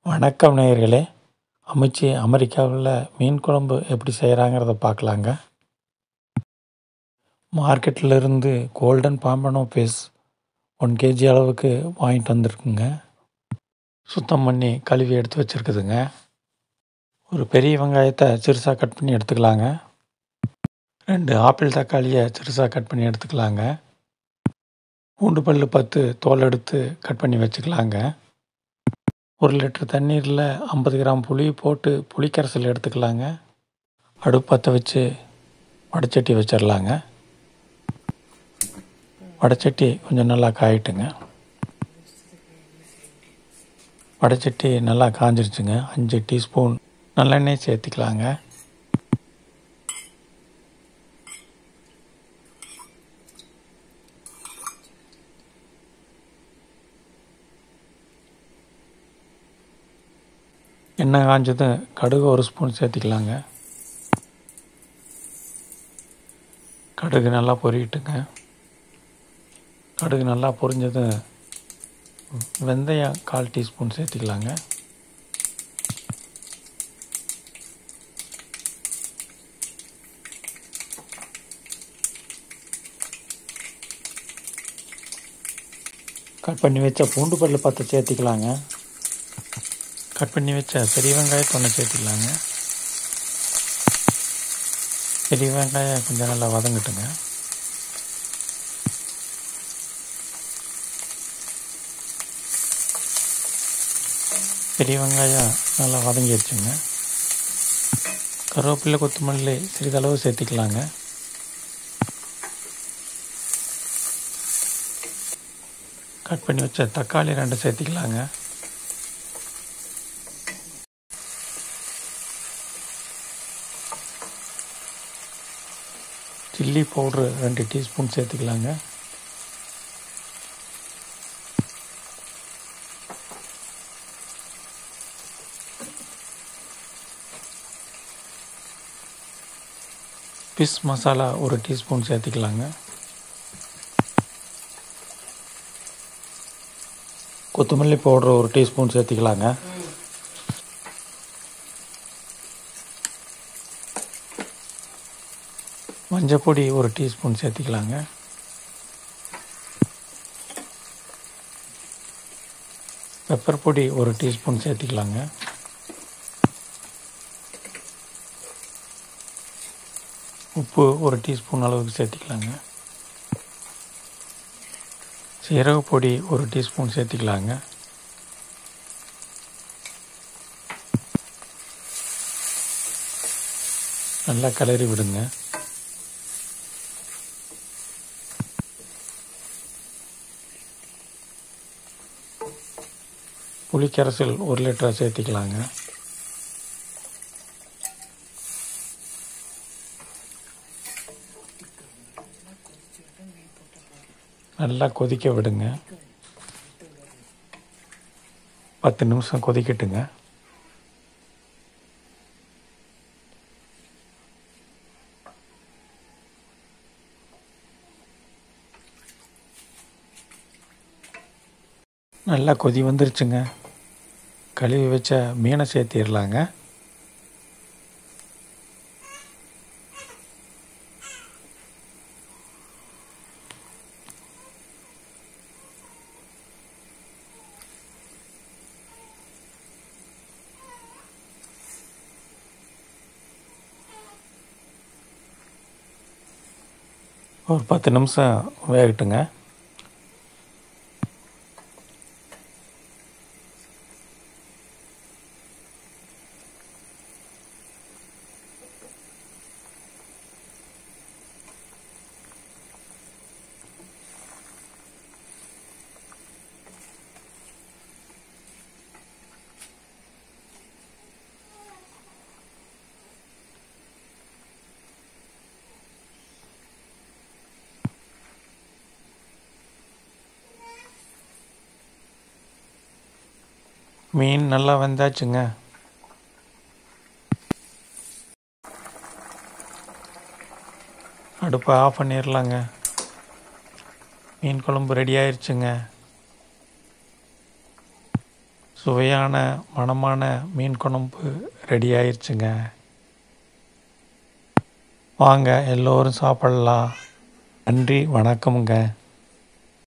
வணக்கம் நேயர்களே அமிச்சி அமெரிக்காவில் மீன் குழம்பு எப்படி செய்கிறாங்கிறத பார்க்கலாங்க மார்க்கெட்டில் இருந்து golden pompano piece one KG அளவுக்கு வாங்கிட்டு வந்திருக்குங்க சுத்தம் பண்ணி கழுவி எடுத்து வச்சுருக்குதுங்க ஒரு பெரிய வெங்காயத்தை சிறுசாக கட் பண்ணி எடுத்துக்கலாங்க ரெண்டு ஆப்பிள் தக்காளியை சிறுசாக கட் பண்ணி எடுத்துக்கலாங்க பூண்டு பல் பத்து தோல் எடுத்து கட் பண்ணி வச்சுக்கலாங்க ஒரு லிட்டர் தண்ணீரில் ஐம்பது கிராம் புளி போட்டு புளிக்கரைசல் எடுத்துக்கலாங்க அடுப்பு பற்ற வச்சு வடைச்சட்டி வச்சிடலாங்க வடைச்சட்டி கொஞ்சம் நல்லா காயட்டுங்க வடைச்சட்டி நல்லா காஞ்சிருச்சுங்க அஞ்சு டீஸ்பூன் நல்லெண்ணெய் சேர்த்துக்கலாங்க எண்ணெய் காஞ்சதும் கடுகு ஒரு ஸ்பூன் சேர்த்திக்கலாங்க கடுகு நல்லா பொரியிட்டுங்க கடுகு நல்லா பொரிஞ்சதும் வெந்தயம் கால் டீஸ்பூன் சேர்த்திக்கலாங்க கட் பண்ணி வச்ச பூண்டு பல்லு பத்து சேர்த்திக்கலாங்க கட் பண்ணி வச்ச பெரிய வெங்காயத்தை ஒன்று சேர்த்துக்கலாங்க பெரிய வெங்காயம் கொஞ்சம் நல்லா வதங்கட்டுங்க பெரிய வெங்காயம் நல்லா வதங்கிடுச்சுங்க கருவேப்பிலை கொத்தமல்லி சிறிதளவு சேர்த்திக்கலாங்க கட் பண்ணி வச்ச தக்காளி ரெண்டு சேர்த்திக்கலாங்க சில்லி பவுட்ரு ரெண்டு டீஸ்பூன் சேர்த்துக்கலாங்க பிஸ் மசாலா ஒரு டீஸ்பூன் சேர்த்துக்கலாங்க கொத்தமல்லி பவுட்ரு ஒரு டீஸ்பூன் சேர்த்துக்கலாங்க மஞ்சப்பொடி ஒரு டீஸ்பூன் சேர்த்திக்கலாங்க பெப்பர் பொடி ஒரு டீஸ்பூன் சேர்த்திக்கலாங்க உப்பு ஒரு டீஸ்பூன் அளவுக்கு சேர்த்திக்கலாங்க சீரக பொடி ஒரு டீஸ்பூன் சேர்த்திக்கலாங்க நல்லா கிளறி விடுங்க புளிக்கரைசல் ஒரு லிட்டர் சேர்த்திக்கலாங்க நல்லா கொதிக்க விடுங்க பத்து நிமிஷம் கொதிக்கட்டுங்க நல்லா கொதி வந்துருச்சுங்க கழுவி வச்ச மீனை சேர்த்திடலாங்க ஒரு பத்து நிமிஷம் வேகட்டுங்க மீன் நல்லா வெந்தாச்சுங்க அடுப்பை ஆஃப் பண்ணிடலாங்க மீன் குழம்பு ரெடி ஆயிடுச்சுங்க சுவையான மணமான மீன் குழம்பு ரெடி ஆயிடுச்சுங்க வாங்க எல்லோரும் சாப்பிட்லாம் நன்றி வணக்கமுங்க